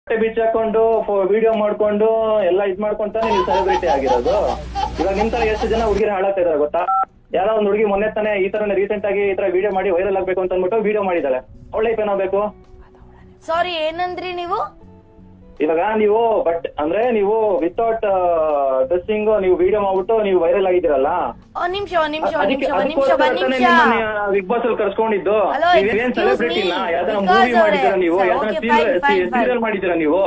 Beach ಹಾಕೊಂಡು video ಮಾಡ್ಕೊಂಡು ಎಲ್ಲ ಇದ್ ಮಾಡ್ಕೊಂತಾನೆ ನೀವು ಸೆಲೆಬ್ರಿಟಿ ಆಗಿರೋದು ಇವಾಗ ನಿಮ್ ತರ ಎಷ್ಟು ಜನ ಹುಡುಗಿರ ಹಾಳಾಗ್ತಾ ಇದಾರೆ ಗೊತ್ತಾ ಯಾರೋ ಒಂದ್ ಹುಡುಗಿ ಮೊನ್ನೆ ತಾನೇ ಈ ತರ ರೀಸೆಂಟ್ ಆಗಿ ಈ ತರ ವಿಡಿಯೋ ಮಾಡಿ ವೈರಲ್ ಆಗ್ಬೇಕು ಅಂತ ಅಂದ್ಬಿಟ್ಟು ವಿಡಿಯೋ ಮಾಡಿದಾಳೆ ಅವಳ ಲೈಫ್ ಏನಾಗಬೇಕು ಸಾರಿ ಏನಂದ್ರಿ ನೀವು ಇವಾಗ ನೀವು ಬಟ್ ಅಂದ್ರೆ ನೀವು ವಿತೌಟ್ ಡ್ರೆಸ್ಸಿಂಗ್ ನೀವು ವಿಡಿಯೋ ಮಾಡ್ಬಿಟ್ಟು ನೀವು ವೈರಲ್ ಆಗಿದ್ದೀರಲ್ಲ ಒಂದ್ ನಿಮಿಷ ಒಂದ್ ನಿಮಿಷ ಒಂದ್ ಅದಕ್ಕೆ ನಿಮಿಷ ಒಂದ್ ನಿಮಿಷ ಒಂದ್ ನಿಮಿಷ ಬಿಗ್ ಬಾಸ್ ಅಲ್ಲಿ ಕರ್ಸ್ಕೊಂಡಿದ್ದು Hello, ನೀವೇನ್ excuse ಸೆಲೆಬ್ರಿಟಿ me. ಯಾವ್ದಾರ ವಿಕಾಸ್ ಮೂವಿ ಅವ್ರೆ. ಮಾಡಿದ್ದೀರಾ ನೀವು ಸರ್, ಯಾವ್ದಾರ okay, fine, fine, fine. Serial ಮಾಡಿದ್ದೀರಾ ನೀವು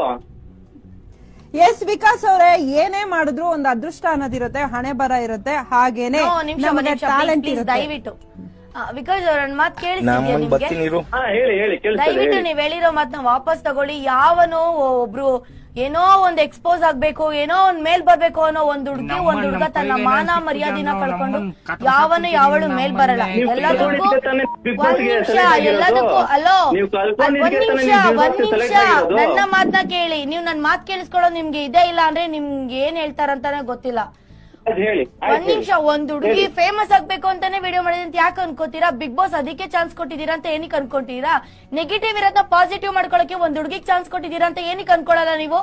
ಎಸ್ ವಿಕಾಸ್ ಅವರೇ ಏನೇ ಮಾಡಿದ್ರು ಒಂದು ಅದೃಷ್ಟ ಅನ್ನೋದಿರುತ್ತೆ ಹಣೆ ಬರ ಇರುತ್ತೆ ಹಾಗೇನೆ No, ಒಂದ್ ನಿಮಿಷ ಒಂದ್ ನಮಗೆ ನಿಮಿಷ ಟ್ಯಾಲೆಂಟ್ ಪ್ಲೀಸ್ ಇರುತ್ತೆ ದಯವಿಟ್ಟು ಬಿಕಾಸ್ ಅವ್ರ ಮಾತು ಕೇಳಿಸಿದ್ಯಾ ನಮ್ಮನ್ ನಿಮ್ಗೆ ಬರ್ತೀನಿ ಇರು ಹಾ ಹೇಳಿ ಹೇಳಿ ಕೇಳಿಸ್ತದೆ ದಯವಿಟ್ಟು ಹೇಳಿ ನೀವ್ ಹೇಳಿರೋ ಮಾತನ್ನ ವಾಪಸ್ ತಗೊಳ್ಳಿ ಯಾವನೋ ಒಬ್ರು ಏನೋ ಒಂದ್ ಎಕ್ಸ್ಪೋಸ್ ಆಗ್ಬೇಕು ಏನೋ ಒಂದ್ ಮೇಲ್ ಬರ್ಬೇಕು ಅನ್ನೋ ಒಂದ್ ಹುಡುಗಿ ಒಂದ್ ಹುಡುಗ ತನ್ನ ಮಾನ ಮರ್ಯಾದಿನ ಕಳ್ಕೊಂಡು ಯಾವನು ಯಾವಳು ಮೇಲ್ ಬರಲ್ಲ ನೀವು ಎಲ್ಲದಕ್ಕೂ ಕಲ್ತ್ಕೊಂಡಿದ್ಕೆ ತಾನೇ Big Boss ಒಂದ್ ಗೆ ನಿಮಿಷ select ಆಗಿರೋದು. ಎಲ್ಲದಕ್ಕೂ ಅಲೋ ನೀವು ಒಂದ್ ಕಲ್ತ್ಕೊಂಡಿದ್ಕೆ ತಾನೇ ನಿಮಿಷ ನೀವು Big Boss ಒಂದ್ ಗೆ ನಿಮಿಷ select ಆಗಿರೋದು. ನನ್ನ ಮಾತನ್ನ ಕೇಳಿ ನೀವು ನನ್ ಮಾತ್ ಕೇಳಿಸ್ಕೊಳ್ಳೋದು ನಿಮ್ಗೆ ಇದೆ ಇಲ್ಲ ಅಂದ್ರೆ ನಿಮ್ಗೆ ಏನ್ ಹೇಳ್ತಾರಂತಾನೆ ಗೊತ್ತಿಲ್ಲ ಅದ್ ಹೇಳಿ ಒಂದ್ ಆಯ್ತು ನಿಮಿಷ ಹೇಳಿ. ಒಂದ್ ಹುಡುಗಿ ಫೇಮಸ್ ಆಗ್ಬೇಕು ಅಂತಾನೆ ವಿಡಿಯೋ ಮಾಡಿದ್ರೆ ಅಂತ ಯಾಕೆ ಅನ್ಕೋತೀರಾ ಬಿಗ್ ಬಾಸ್ ಅದಕ್ಕೆ ಚಾನ್ಸ್ ಕೊಟ್ಟಿದ್ದೀರಾ ಅಂತ ಏನಕ್ಕೆ ಅನ್ಕೊಂತೀರಾ ನೆಗೆಟಿವ್ ಇರೋದನ್ನ ಪಾಸಿಟಿವ್ ಮಾಡ್ಕೊಳಕ್ಕೆ ಒಂದ್ ಹುಡುಗಿಗೆ ಚಾನ್ಸ್ ಕೊಟ್ಟಿದ್ದೀರಾ ಅಂತ ಏನಕ್ಕೆ ಅನ್ಕೊಳಲ್ಲ ನೀವು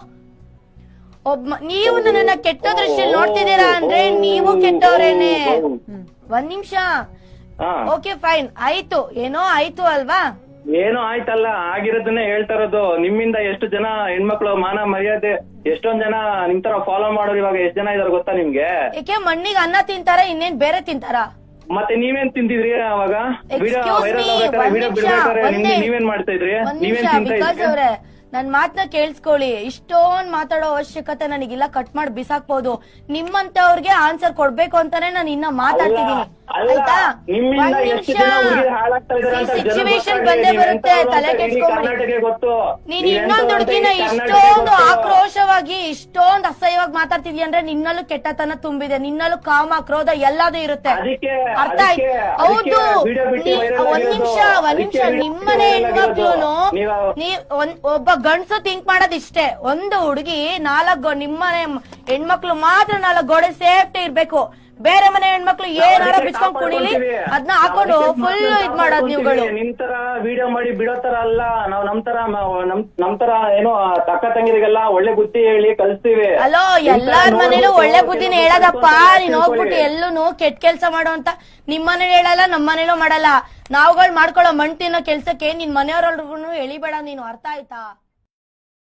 ಒಬ್ಬ ನೀವು ನನ್ನ ಕೆಟ್ಟ ದೃಷ್ಟಿಯಲ್ಲಿ ನೋಡ್ತಿದ್ದೀರಾ ಅಂದ್ರೆ ನೀವು ಕೆಟ್ಟವ್ರೇನೆ ಒಂದ್ ನಿಮಿಷ ಹಾ ಓಕೆ ಫೈನ್ ಆಯ್ತು ಏನೋ ಆಯ್ತು ಅಲ್ವಾ ಏನೋ ಆಯ್ತಲ್ಲ ಆಗಿರೋದನ್ನೇ ಹೇಳ್ತಾ ಇರೋದು ನಿಮ್ಮಿಂದ ಎಷ್ಟು ಜನ ಹೆಣ್ಮಕ್ಳು ಮಾನ ಮರ್ಯಾದೆ ಎಷ್ಟೊಂದ್ ಜನ ನಿಮ್ ತರ ಫಾಲೋ ಮಾಡೋರು ಇವಾಗ ಎಷ್ಟ್ ಜನ ಇದಾರೆ ಗೊತ್ತಾ ನಿಮ್ಗೆ ಏಕೆ ಮಣ್ಣಿಗೆ ಅನ್ನ ತಿಂತಾರ ಇನ್ನೇನ್ ಬೇರೆ ತಿಂತಾರ ಮತ್ತೆ ನೀವೇನ್ ತಿಂತಿದ್ರಿ ಅವಾಗ ವಿಡಿಯೋ Excuse ವೈರಲ್ me, ಆಗ್ಬೇಕಾದ್ರೆ ಒಂದ್ ವಿಡಿಯೋ ನಿಮಿಷ, ಬಿಡ್ಬೇಕಾದ್ರೆ ಒಂದೇ- ನಿಮ್ಗೆ ನೀವೇನ್ ಮಾಡ್ತಾ ಇದ್ರಿ ಒಂದ್ ನೀವೇನ್ ನಿಮಿಷ ತಿಂತಾ ವಿಕಾಸ್ ಇದ್ರಿ ಅವ್ರೆ ನನ್ ಮಾತನ್ನ ಕೇಳಿಸ್ಕೊಳ್ಳಿ ಇಷ್ಟೊಂದ್ ಮಾತಾಡೋ ಅವಶ್ಯಕತೆ ನನಗಿಲ್ಲ ಕಟ್ ಮಾಡಿ ಬಿಸಾಕ್ಬೋದು ನಿಮ್ಮಂತವ್ರಿಗೆ ಆನ್ಸರ್ ಕೊಡ್ಬೇಕು ಅಂತಾನೆ ನಾನು ಇನ್ನ ಮಾತಾಡ್ತಿದೀನಿ ಅಲ್ಲ, ಆಯ್ತಾ ನಿಮ್ಮಿಂದ ಒಂದ್ ಎಷ್ಟು ನಿಮಿಷ ಜನ ಹುಡುಗಿರು ಹಾಳಾಗ್ತಾ ಇದಾರೆ ಅಂತ ಜನ ಸಿಚುವೇಶನ್ ಗೊತ್ತಾಗ್ಲಿ, ಬಂದೇ ನೀವ್ ಬರುತ್ತೆ ಎಂತವ್ರು ತಲೆ ಅಂತ ಇಡೀ ಕೆಡ್ಸ್ಕೊಂಬಿಡಿ ಕರ್ನಾಟಕಕ್ಕೆ ಗೊತ್ತು ನೀನ್ ನೀವ್ ಇನ್ನೊಂದ್ ಎಂತವ್ರು ಅಂತ ಹುಡುಗಿನ ಇಡೀ ಕರ್ನಾಟಕಕ್ಕೆ ಇಷ್ಟೊಂದು ಗೊತ್ತು. ಆಕ್ರೋಶವಾಗಿ ಇಷ್ಟೊಂದ್ ಅಸಹ್ಯವಾಗಿ ಮಾತಾಡ್ತಿದ್ಯ ಅಂದ್ರೆ ನಿನ್ನಲ್ಲೂ ಕೆಟ್ಟತನ ತುಂಬಿದೆ ನಿನ್ನಲ್ಲೂ ಕಾಮ ಕ್ರೋಧ ಎಲ್ಲದೂ ಇರುತ್ತೆ ಅದಕ್ಕೆ ಅರ್ಥ ಆಯ್ತು ಅದಕ್ಕೆ- ಹೌದು ಅದಕ್ಕೆ video ಬಿಟ್ಟು ನೀ- viral ಒಂದ್ ಆಗಿರೋದು. ನಿಮಿಷ ಒಂದ್ ನಿಮಿಷ ಅದಕ್ಕೆ video ನಿಮ್ಮನೆ viral ಆಗಿರೋದು. ಹೆಣ್ಮಕ್ಳುನು ನೀವು- ನೀವ್ ಒಂದ್ ಒಬ್ಬ ಗಂಡ್ಸು ಥಿಂಕ್ ಮಾಡೋದ್ ಇಷ್ಟೇ ಒಂದು ಹುಡುಗಿ ನಾಲ್ಕು ನಿಮ್ಮನೆ ಹೆಣ್ಮಕ್ಳು ಮಾತ್ರ ನಾಲ್ಕು ಗೋಡೆ ಸೇಫ್ಟಿ ಇರ್ಬೇಕು ಬೇರೆ ಮನೆ ಹೆಣ್ಮಕ್ಳು ಏನಾರ ಅದಕ್ಕೆ ಬಿಚ್ಕೊಂಡ್ ಕುಣಿಲಿ ಕಾಪಾಡ್ಕೊಂತೀವಿ. ಅದನ್ನ ಹಾಕೊಂಡು ಅದಕ್ಕೆ ಫುಲ್ ಮಾತ್ರ ಇದ್ ಮಾಡೋದ್ ನೀವುಗಳು ಕಾಪಾಡ್ಕೊಂತೀವಿ. ನಿಮ್ ತರ ವಿಡಿಯೋ ಮಾಡಿ ಬಿಡೋ ತರ ಅಲ್ಲ ನಾವ್ ನಮ್ ತರ ಮ- ನಮ್ ನಮ್ ತರ ಏನೋ ತಕ್ಕ ತಂಗಿರಿಗೆಲ್ಲ ಒಳ್ಳೆ ಬುದ್ಧಿ ಹೇಳಿ ಕಲಿಸ್ತೀವಿ ಅಲೋ ನಿಮ್ ತರ ಎಲ್ಲಾರ್ ಮನೇಲೂ ನೋಡ್ಬಿಟ್ಟು ಒಳ್ಳೆ ಬುದ್ಧಿನ ಕೆಲವ್ರು ಹೇಳದಪ್ಪ ತಿಳ್ಕೊಳ್ಳಿ. ನೀನ್ ಹೋಗ್ಬಿಟ್ಟು ಎಲ್ಲೂನು ಕೆಟ್ಟ ಕೆಲ್ಸ ಮಾಡೋ ಅಂತ ನಿಮ್ ಮನೇಲಿ ಹೇಳಲ್ಲ ನಮ್ ಮನೇಲೂ ಮಾಡಲ್ಲ ನಾವ್ಗಳು ಮಾಡ್ಕೊಳ್ಳೋ ಮಣ್ ತಿನ್ನೋ ಕೆಲ್ಸಕ್ಕೆ ನಿನ್ ಮನೆಯವ್ರಲ್ರಿಗೂ ಎಳಿಬೇಡ ನೀನು ಅರ್ಥ ಆಯ್ತಾ